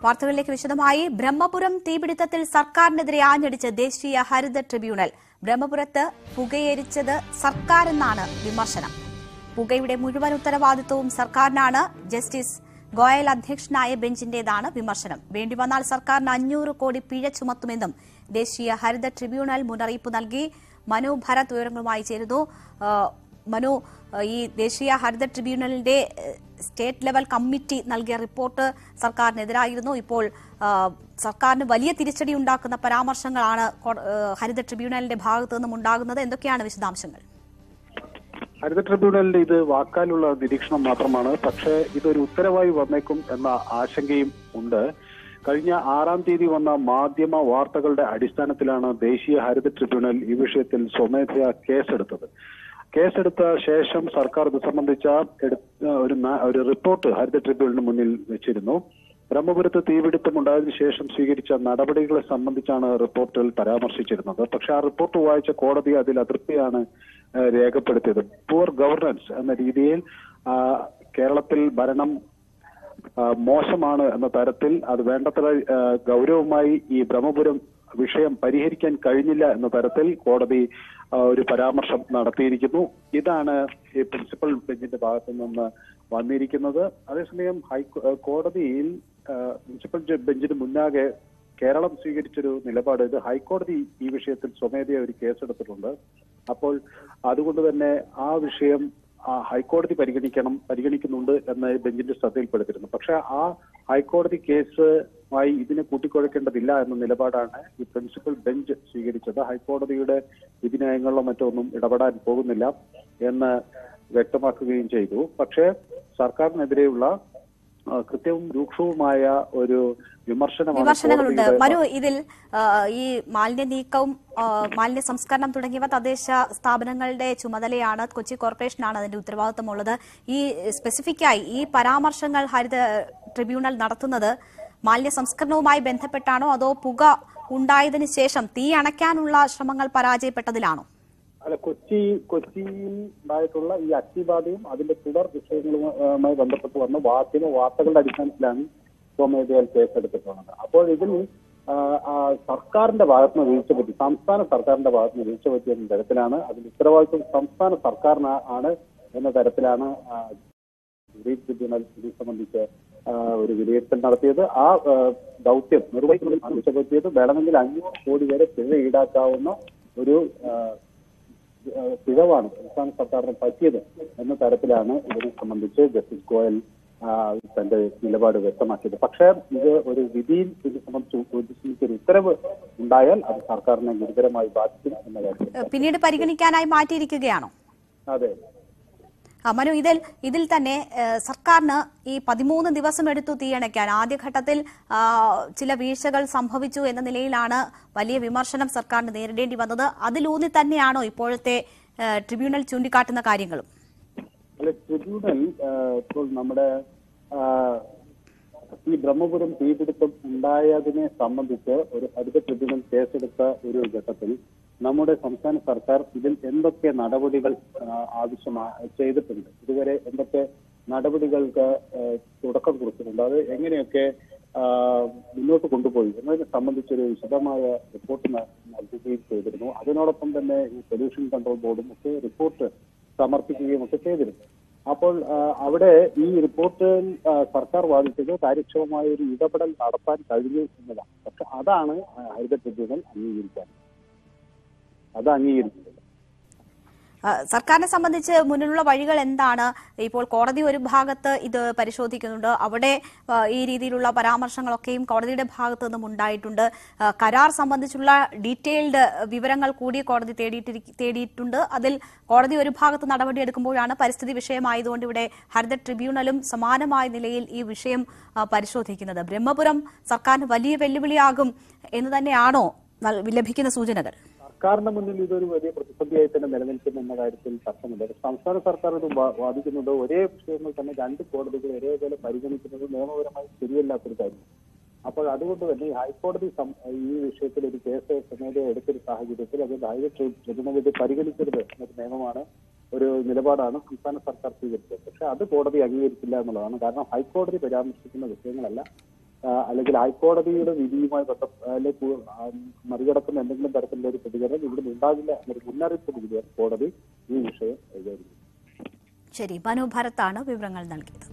വാർത്തകളിലേക്ക് വിശദമായി ബ്രഹ്മപുരം തീപിടുത്തത്തിൽ സർക്കാരിനെതിരെ ആഞ്ഞടിച്ച് ദേശീയ ഹരിത ട്രിബ്യൂണൽ ബ്രഹ്മപുരത്ത് പുകയെരിച്ചത് സർക്കാരെന്നാണ് വിമർശനം പുകയുടെ മുഴുവൻ ഉത്തരവാദിത്വവും സർക്കാരിനാണ് ജസ്റ്റിസ് ഗോയൽ അധ്യക്ഷനായ ബെഞ്ചിന്റേതാണ് വിമർശനം വേണ്ടിവന്നാൽ സർക്കാരിന് അഞ്ഞൂറ് കോടി പിഴ ചുമത്തുമെന്നും ദേശീയ ഹരിത ട്രിബ്യൂണൽ മുന്നറിയിപ്പ് നൽകി മനു ഭരത് വിവരങ്ങളുമായി ചേരുന്നു ആ, മനു ആ, ഈ ദേശീയ ഹരിത ട്രിബ്യൂണലിന്റെ ഏഹ്, സ്റ്റേറ്റ് ലെവൽ കമ്മിറ്റി നൽകിയ റിപ്പോർട്ട് സർക്കാരിനെതിരായിരുന്നു ഇപ്പോൾ ആ, സർക്കാരിന് വലിയ തിരിച്ചടി ഉണ്ടാക്കുന്ന പരാമർശങ്ങളാണ് കോ- ഏഹ്, ഹരിത ട്രിബ്യൂണലിന്റെ ഭാഗത്തു നിന്നും ഉണ്ടാകുന്നത് എന്തൊക്കെയാണ് വിശദാംശങ്ങൾ ഹരിത ട്രിബ്യൂണലിന്റെ ഇത് വാക്കാലുള്ള നിരീക്ഷണം മാത്രമാണ് പക്ഷേ ഇതൊരു ഉത്തരവായി വന്നേക്കും എന്ന ആശങ്കയും ഉണ്ട് കഴിഞ്ഞ ആറാം തീയതി വന്ന മാധ്യമ വാർത്തകളുടെ അടിസ്ഥാനത്തിലാണ് ദേശീയ ഹരിത ട്രിബ്യൂണൽ ഈ വിഷയത്തിൽ സ്വമേധയാ കേസെടുത്തത് കേസെടുത്ത ശേഷം സർക്കാർ ഇത് സംബന്ധിച്ച എടുത്ത ഒരു ന- ഒരു റിപ്പോർട്ട് ഹരിത ട്രിബ്യൂണലിന് മുന്നിൽ വെച്ചിരുന്നു ബ്രഹ്മപുരത്ത് തീപിടുത്തമുണ്ടായതിനു ശേഷം സ്വീകരിച്ച നടപടികളെ സംബന്ധിച്ചാണ് റിപ്പോർട്ടിൽ പരാമർശിച്ചിരുന്നത് പക്ഷെ ആ റിപ്പോർട്ട് വായിച്ച കോടതി അതിൽ അതൃപ്തിയാണ് ഏഹ്, രേഖപ്പെടുത്തിയത് പുവർ ഗവർണൻസ് എന്ന രീതിയിൽ ആ, കേരളത്തിൽ ഭരണം ആ, മോശമാണ് എന്ന തരത്തിൽ അത് വേണ്ടത്ര ആ, ഗൗരവമായി ഈ ബ്രഹ്മപുരം വിഷയം പരിഹരിക്കാൻ കഴിഞ്ഞില്ല എന്ന തരത്തിൽ കോടതി ആ, ഒരു പരാമർശം നടത്തിയിരിക്കുന്നു ഇതാണ് ഈ പ്രിൻസിപ്പൽ ബെഞ്ചിന്റെ ഭാഗത്തു നിന്ന് വന്നിരിക്കുന്നത് അതേസമയം ഹൈക്കോ ആ, കോടതിയിൽ ആ, പ്രിൻസിപ്പൽ ജ- ബെഞ്ചിന് മുന്നാകെ കേരളം സ്വീകരിച്ചൊരു നിലപാട് ഇത് ഹൈക്കോടതി ഈ വിഷയത്തിൽ സ്വമേധയാ ഒരു കേസെടുത്തിട്ടുണ്ട് അപ്പോൾ അതുകൊണ്ട് തന്നെ ആ വിഷയം ആ ഹൈക്കോടതി പരിഗണിക്കണം പരിഗണിക്കുന്നുണ്ട് എന്ന് ബെഞ്ചിന്റെ ശ്രദ്ധയിൽപ്പെടുത്തിയിരുന്നു പക്ഷെ ആ ഹൈക്കോടതി കേസുമായി ഇതിനെ കൂട്ടിക്കുഴക്കേണ്ടതില്ല എന്ന നിലപാടാണ് ഈ പ്രിൻസിപ്പൽ ബെഞ്ച് സ്വീകരിച്ചത് ഹൈക്കോടതിയുടെ വിധിന്യായങ്ങളിലോ മറ്റോ ഒന്നും ഇടപെടാൻ പോകുന്നില്ല എന്ന് വ്യക്തമാക്കുകയും ചെയ്തു പക്ഷേ സർക്കാരിനെതിരെയുള്ള ആ, കൃത്യവും രൂക്ഷവുമായ ഒരു വിമർശനമാണ് വിമർശനങ്ങളുണ്ട് കോടതിയുടെ മനു ഇതിൽ ആ, ഈ മാലിന്യ നീക്കവും ആ, മാലിന്യ സംസ്കരണം തുടങ്ങിയവ തദ്ദേശ സ്ഥാപനങ്ങളുടെ ചുമതലയാണ് കൊച്ചി കോർപ്പറേഷനാണ് അതിന്റെ ഉത്തരവാദിത്തമുള്ളത് ഈ സ്പെസിഫിക്കായി ഈ പരാമർശങ്ങൾ ഹരിത ട്രിബ്യൂണൽ നടത്തുന്നത് മാലിന്യ സംസ്കരണവുമായി ബന്ധപ്പെട്ടാണോ അതോ പുക ഉണ്ടായതിനു ശേഷം തീ അണയ്ക്കാനുള്ള ശ്രമങ്ങൾ പരാജയപ്പെട്ടതിലാണോ അല്ല കൊച്ചി കൊച്ചിയിൽ ഉണ്ടായിട്ടുള്ള ഈ അഗ്നിബാധയും അതിന്റെ തുടർ വിഷയങ്ങളുമായി ബന്ധപ്പെട്ട് വന്ന മാധ്യമ വാർത്തകളുടെ അടിസ്ഥാനത്തിലാണ് സ്വമേധയാൽ കേസെടുത്തിട്ടുള്ളത് അപ്പോൾ ഇതിൽ ആ, ആ, സർക്കാരിന്റെ ഭാഗത്തുനിന്ന് വീഴ്ച പറ്റി സംസ്ഥാന സർക്കാരിന്റെ ഭാഗത്തുനിന്ന് വീഴ്ച പറ്റിയ എന്ന തരത്തിലാണ് അതിൽ ഉത്തരവാദിത്വം സംസ്ഥാന സർക്കാരിന് ആണ് എന്ന തരത്തിലാണ് ആ, ഗ്രീൻ ട്രിബ്യൂണൽ ഇത് സംബന്ധിച്ച് ആ, ഒരു വിലയിരുത്തൽ നടത്തിയത് ആ ആ, ദൗത്യം നിർവഹിക്കുന്നതിൽ വീഴ്ച പറ്റിയത് വേണമെങ്കിൽ അഞ്ഞൂറ് കോടി വരെ പിഴ ഈടാക്കാവുന്ന ഒരു ആ, ഏഹ് പിഴവാണ് സംസ്ഥാന സർക്കാരിന് പറ്റിയത് എന്ന തരത്തിലാണ് ഇതിനെ സംബന്ധിച്ച് ജസ്റ്റിസ് ഗോയൽ ആ, തന്റെ നിലപാട് വ്യക്തമാക്കിയത് പക്ഷേ ഇത് ഒരു വിധിയിൽ ഇത് സംബന്ധിച്ച് ഇത് സംബന്ധിച്ച് ഒരു ഉത്തരവ് ഉണ്ടായാൽ അത് സർക്കാരിനെ ഗുരുതരമായി ബാധിക്കും എന്ന കാര്യത്തിൽ പിന്നീട് പരിഗണിക്കാനായി മാറ്റിയിരിക്കുകയാണോ അതെ ആ, മനു ഇതിൽ ഇതിൽ തന്നെ ഏഹ്, സർക്കാരിന് ഈ പതിമൂന്ന് ദിവസം എടുത്തു തീയണയ്ക്കാൻ ആദ്യഘട്ടത്തിൽ ആ, ചില വീഴ്ചകൾ സംഭവിച്ചു എന്ന നിലയിലാണ് വലിയ വിമർശനം സർക്കാരിന് നേരിടേണ്ടി വന്നത് അതിലൂന്നി തന്നെയാണോ ഇപ്പോഴത്തെ ഏഹ്, ട്രിബ്യൂണൽ ചൂണ്ടിക്കാട്ടുന്ന കാര്യങ്ങളും അല്ല ട്രിബ്യൂണൽ ഏഹ്, ഇപ്പോൾ നമ്മുടെ ആ, ഈ ബ്രഹ്മപുരം തീപിടുത്തം ഉണ്ടായതിനെ സംബന്ധിച്ച് ഒരു ഹരിത ട്രിബ്യൂണൽ കേസെടുത്ത ഒരു ഘട്ടത്തിൽ നമ്മുടെ സംസ്ഥാന സർക്കാർ ഇതിൽ എന്തൊക്കെ നടപടികൾ ആ, ആവശ്യമായി ചെയ്തിട്ടുണ്ട് ഇതുവരെ എന്തൊക്കെ നടപടികൾക്ക് ഏഹ്, തുടക്കം കുറിച്ചിട്ടുണ്ട് അത് എങ്ങനെയൊക്കെ ആ, മുന്നോട്ട് കൊണ്ടുപോയി എന്നതിനെ സംബന്ധിച്ചൊരു വിശദമായ റിപ്പോർട്ട് ന- നൽകുകയും ചെയ്തിരുന്നു അതിനോടൊപ്പം തന്നെ ഈ പൊല്യൂഷൻ കൺട്രോൾ ബോർഡും ഒക്കെ റിപ്പോർട്ട് സമർപ്പിക്കുകയും ഒക്കെ ചെയ്തിരുന്നു അപ്പോൾ ആ, അവിടെ ഈ റിപ്പോർട്ടിൽ ആ, സർക്കാർ വാദിച്ചത് കാര്യക്ഷമമായ ഒരു ഇടപെടൽ നടത്താൻ കഴിഞ്ഞു എന്നതാണ് പക്ഷെ അതാണ് ആ, ഹരിത ട്രിബ്യൂണൽ അംഗീകരിക്കാൻ അത് അംഗീകരിച്ചത് ആ, സർക്കാരിനെ സംബന്ധിച്ച് മുന്നിലുള്ള വഴികൾ എന്താണ് ഇപ്പോൾ കോടതി ഒരു ഭാഗത്ത് ഇത് പരിശോധിക്കുന്നുണ്ട് അവിടെ ആ, ഈ രീതിയിലുള്ള പരാമർശങ്ങളൊക്കെയും കോടതിയുടെ ഭാഗത്തു നിന്നും ഉണ്ടായിട്ടുണ്ട് ആ, കരാർ സംബന്ധിച്ചുള്ള ഡീറ്റെയിൽഡ് വിവരങ്ങൾ കൂടി കോടതി തേടിയിട്ടിരി- തേടിയിട്ടുണ്ട് അതിൽ കോടതി ഒരു ഭാഗത്ത് നടപടിയെടുക്കുമ്പോഴാണ് പരിസ്ഥിതി വിഷയമായതുകൊണ്ട് ഇവിടെ ഹരിത ട്രിബ്യൂണലും സമാനമായ നിലയിൽ ഈ വിഷയം ആ, പരിശോധിക്കുന്നത് ബ്രഹ്മപുരം സർക്കാരിന് വലിയ വെല്ലുവിളിയാകും എന്ന് തന്നെയാണോ നൽ- ലഭിക്കുന്ന സൂചനകൾ സർക്കാരിന്റെ മുന്നിൽ ഇതൊരു വലിയ പ്രതിസന്ധിയായി തന്നെ നിലനിൽക്കും എന്ന കാര്യത്തിൽ തർക്കമില്ല പക്ഷേ സംസ്ഥാന സർക്കാർ ഇത് വാ- വാദിക്കുന്നത് ഒരേ വിഷയങ്ങൾ തന്നെ രണ്ട് കോടതികൾ ഒരേപോലെ പരിഗണിക്കുന്നത് നിയമപരമായി ശരിയല്ലാത്തൊരു കാര്യം അപ്പോൾ അതുകൊണ്ട് തന്നെ ഈ ഹൈക്കോടതി സം- ഈ വിഷയത്തിൽ ഒരു കേസ് സ്വമേധയ എടുത്തൊരു സാഹചര്യത്തിൽ അത് ഹൈവേ ട്രിബ്യൂണൽ ഇത് പരിഗണിക്കരുത് എന്നൊരു നിയമമാണ് ഒരു നിലപാടാണ് സംസ്ഥാന സർക്കാർ സ്വീകരിച്ചത് പക്ഷെ അത് കോടതി അംഗീകരിച്ചില്ല എന്നുള്ളതാണ് കാരണം ഹൈക്കോടതി പരാമർശിക്കുന്ന വിഷയങ്ങളല്ല ആ, അല്ലെങ്കിൽ ഹൈക്കോടതിയുടെ വിധിയുമായി ബന്ധപ്പെട്ട അല്ലെങ്കിൽ ആ, മറികടക്കുന്ന എന്തെങ്കിലും തരത്തിലുള്ള ഒരു പ്രതികരണം ഇവിടെ ഉണ്ടാകില്ല എന്നൊരു മുന്നറിയിപ്പ് നൽകിയാണ് കോടതി ഈ വിഷയം കൈകാര്യം ചെയ്തത്. ശരി മനു ഭരത്താണ് വിവരങ്ങൾ നൽകിയത്